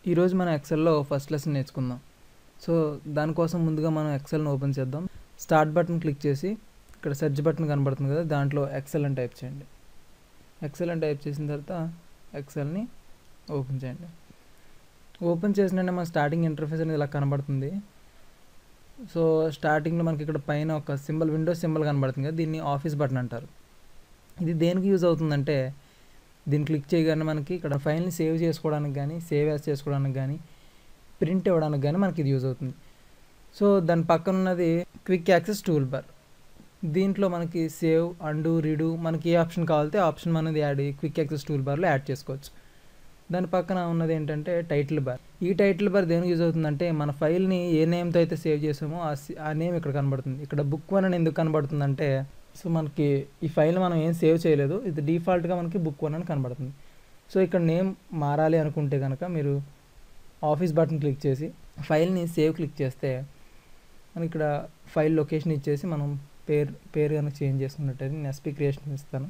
ఈరోజు మనం ఎక్సెల్లో ఫస్ట్ లెసన్ నేర్చుకుందాం సో దానికోసం ముందుగా మనం ఎక్సెల్ని ఓపెన్ చేద్దాం స్టార్ట్ బటన్ క్లిక్ చేసి ఇక్కడ సెర్చ్ బటన్ కనబడుతుంది కదా దాంట్లో ఎక్సెల్ అని టైప్ చేయండి ఎక్సెల్ అని టైప్ చేసిన తర్వాత ఎక్సెల్ని ఓపెన్ చేయండి ఓపెన్ చేసిన మన స్టార్టింగ్ ఇంటర్ఫేస్ అనేది ఇలా కనబడుతుంది సో స్టార్టింగ్లో మనకి ఇక్కడ పైన ఒక సింబల్ విండోస్ సింబల్ కనబడుతుంది కదా దీన్ని ఆఫీస్ బటన్ అంటారు ఇది దేనికి యూజ్ అవుతుందంటే దీన్ని క్లిక్ చేయగానే మనకి ఇక్కడ ఫైల్ని సేవ్ చేసుకోవడానికి కానీ సేవ్ యాజ్ చేసుకోవడానికి కానీ ప్రింట్ ఇవ్వడానికి కానీ మనకి ఇది యూజ్ అవుతుంది సో దాని పక్కన ఉన్నది క్విక్ యాక్సెస్ టూల్ బార్ దీంట్లో మనకి సేవ్ అండు రీడు మనకి ఏ ఆప్షన్ కావాలితే ఆప్షన్ అనేది యాడ్ క్విక్ యాక్సెస్ టూల్ బార్లో యాడ్ చేసుకోవచ్చు దాని పక్కన ఉన్నది ఏంటంటే టైటిల్ బార్ ఈ టైటిల్ బార్ దేనికి యూజ్ అవుతుందంటే మన ఫైల్ని ఏ నేమ్తో అయితే సేవ్ చేసామో ఆ సి- ఆ నేమ్ ఇక్కడ కనబడుతుంది ఇక్కడ బుక్ వన్ అని ఎందుకు కనబడుతుందంటే సో మనకి ఈ ఫైల్ మనం ఏం సేవ్ చేయలేదు ఇది డిఫాల్ట్గా మనకి బుక్ వన్ అని కనబడుతుంది సో ఇక్కడ నేమ్ మారాలి అనుకుంటే కనుక మీరు ఆఫీస్ బటన్ క్లిక్ చేసి ఫైల్ని సేవ్ క్లిక్ చేస్తే మనకి ఇక్కడ ఫైల్ లొకేషన్ ఇచ్చేసి మనం పేరు పేరు కనుక చేంజ్ చేసుకున్నట్టయితే నేను ఎస్పీ క్రియేషన్ ఇస్తాను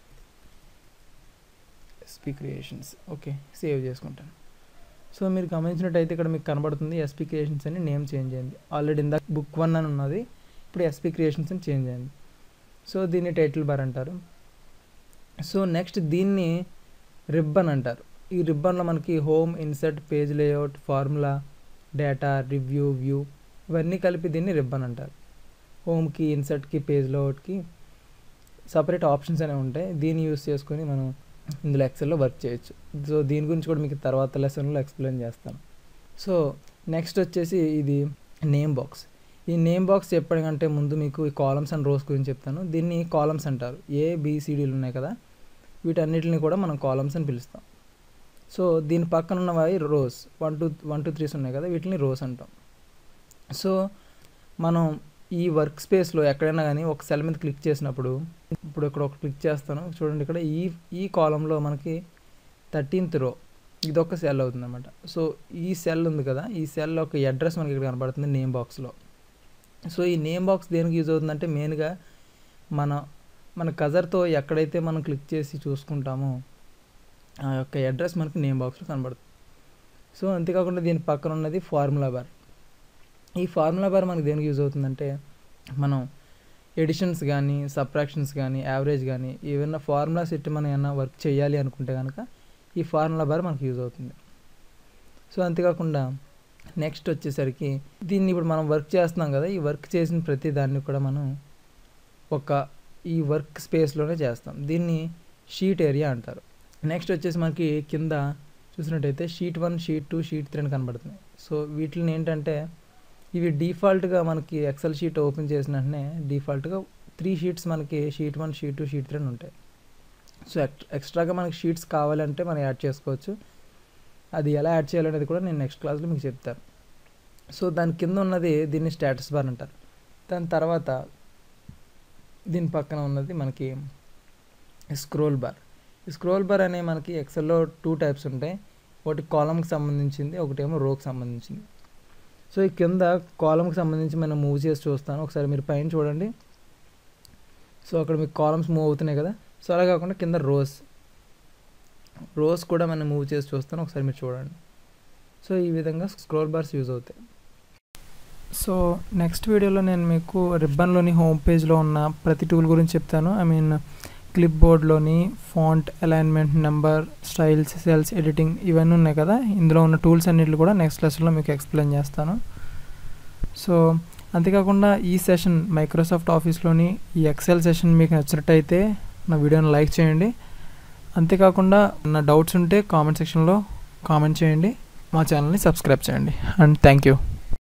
ఎస్పీ క్రియేషన్స్ ఓకే సేవ్ చేసుకుంటాను సో మీరు గమనించినట్టయితే ఇక్కడ మీకు కనబడుతుంది ఎస్పీ క్రియేషన్స్ అని నేమ్ చేంజ్ అయింది ఆల్రెడీ ఇందాక బుక్ వన్ అని ఉన్నది ఇప్పుడు ఎస్పీ క్రియేషన్స్ అని చేంజ్ అయింది సో దీన్ని టైటిల్ బార్ అంటారు సో నెక్స్ట్ దీన్ని రిబ్బన్ అంటారు ఈ రిబ్బన్లో మనకి home insert page layout formula data review view ఇవన్నీ కలిపి దీన్ని రిబ్బన్ అంటారు హోమ్కి ఇన్సర్ట్కి పేజ్ లేఅవుట్కి సపరేట్ ఆప్షన్స్ అనేవి ఉంటాయి దీన్ని యూస్ చేసుకొని మనం ఇందులో ఎక్సెల్లో వర్క్ చేయొచ్చు సో దీని గురించి కూడా మీకు తర్వాత లెసన్లో ఎక్స్ప్లెయిన్ చేస్తాను సో నెక్స్ట్ వచ్చేసి ఇది నేమ్ బాక్స్ ఈ నేమ్ బాక్స్ చెప్పడానికంటే ముందు మీకు ఈ కాలమ్స్ అండ్ రోస్ గురించి చెప్తాను దీన్ని కాలమ్స్ అంటారు ఏ బీసీడీలు ఉన్నాయి కదా వీటన్నిటిని కూడా మనం కాలమ్స్ అని పిలుస్తాం సో దీని పక్కన ఉన్నవి rows one two one two threes ఉన్నాయి కదా వీటిని రోస్ అంటాం సో మనం ఈ వర్క్ స్పేస్లో ఎక్కడైనా కానీ ఒక సెల్ మీద క్లిక్ చేసినప్పుడు ఇప్పుడు ఇక్కడ ఒక క్లిక్ చేస్తాను చూడండి ఇక్కడ ఈ ఈ కాలంలో మనకి థర్టీన్త్ రో ఇది ఒక సెల్ అవుతుంది అనమాట సో ఈ సెల్ ఉంది కదా ఈ సెల్ ఒక అడ్రస్ మనకి ఇక్కడ కనబడుతుంది నేమ్ బాక్స్లో సో ఈ నేమ్ బాక్స్ దేనికి యూజ్ అవుతుందంటే మెయిన్గా మన మన కజర్తో ఎక్కడైతే మనం క్లిక్ చేసి చూసుకుంటామో ఆ యొక్క అడ్రస్ మనకి నేమ్ బాక్స్లో కనబడుతుంది సో అంతేకాకుండా దీని పక్కన ఉన్నది ఫార్ములా బార్ ఈ ఫార్ములా బార్ మనకి దేనికి యూజ్ అవుతుందంటే మనం ఎడిషన్స్ కానీ సబ్ట్రాక్షన్స్ కానీ యావరేజ్ కానీ ఏమైనా ఫార్ములాస్ ఎట్టి మనం ఏమైనా వర్క్ చేయాలి అనుకుంటే కనుక ఈ ఫార్ములా బార్ మనకి యూజ్ అవుతుంది సో అంతేకాకుండా నెక్స్ట్ వచ్చేసరికి దీన్ని ఇప్పుడు మనం వర్క్ చేస్తున్నాం కదా ఈ వర్క్ చేసిన ప్రతి దాన్ని కూడా మనం ఒక ఈ వర్క్ స్పేస్లోనే చేస్తాం దీన్ని షీట్ ఏరియా అంటారు నెక్స్ట్ వచ్చేసి మనకి కింద చూసినట్టయితే sheet one sheet two sheet three అని కనబడుతున్నాయి సో వీటిని ఏంటంటే ఇవి డిఫాల్ట్గా మనకి ఎక్సెల్ షీట్ ఓపెన్ చేసిన వెంటనే డిఫాల్ట్గా త్రీ షీట్స్ మనకి sheet one sheet two sheet three అని ఉంటాయి సో ఎక్ ఎక్స్ట్రాగా మనకి షీట్స్ కావాలంటే మనం యాడ్ చేసుకోవచ్చు అది ఎలా యాడ్ చేయాలనేది కూడా నేను నెక్స్ట్ క్లాస్లో మీకు చెప్తాను సో దాని కింద ఉన్నది దీన్ని స్టేటస్ బార్ అంటారు దాని తర్వాత దీని పక్కన ఉన్నది మనకి స్క్రోల్ బార్ ఈ స్క్రోల్ బార్ అనే మనకి ఎక్సెల్లో టూ టైప్స్ ఉంటాయి ఒకటి కాలమ్కి సంబంధించింది ఒకటేమో రోకి సంబంధించింది సో ఈ కింద కాలమ్కి సంబంధించి మనం మూవ్ చేసి చూస్తాను ఒకసారి మీరు పైన చూడండి సో అక్కడ మీకు కాలమ్స్ మూవ్ అవుతున్నాయి కదా సో అలా కాకుండా కింద రోస్ రోస్ కూడా మనం మూవ్ చేసి చూస్తాను ఒకసారి మీరు చూడండి సో ఈ విధంగా స్క్రోల్ బార్స్ యూజ్ అవుతాయి సో నెక్స్ట్ వీడియోలో నేను మీకు రిబ్బన్లోని హోమ్ పేజ్లో ఉన్న ప్రతి టూల్ గురించి చెప్తాను ఐ మీన్ క్లిప్ బోర్డ్లోని font alignment number styles cells editing ఇవన్నీ ఉన్నాయి కదా ఇందులో ఉన్న టూల్స్ అన్నిటి కూడా నెక్స్ట్ లెసన్లో మీకు ఎక్స్ప్లెయిన్ చేస్తాను సో అంతేకాకుండా ఈ సెషన్ మైక్రోసాఫ్ట్ ఆఫీస్లోని ఈ ఎక్సెల్ సెషన్ మీకు నచ్చినట్టయితే నా వీడియోని లైక్ చేయండి అంతేకాకుండా నా డౌట్స్ ఉంటే కామెంట్ సెక్షన్లో కామెంట్ చేయండి మా ఛానల్ని సబ్స్క్రైబ్ చేయండి అండ్ థ్యాంక్ యూ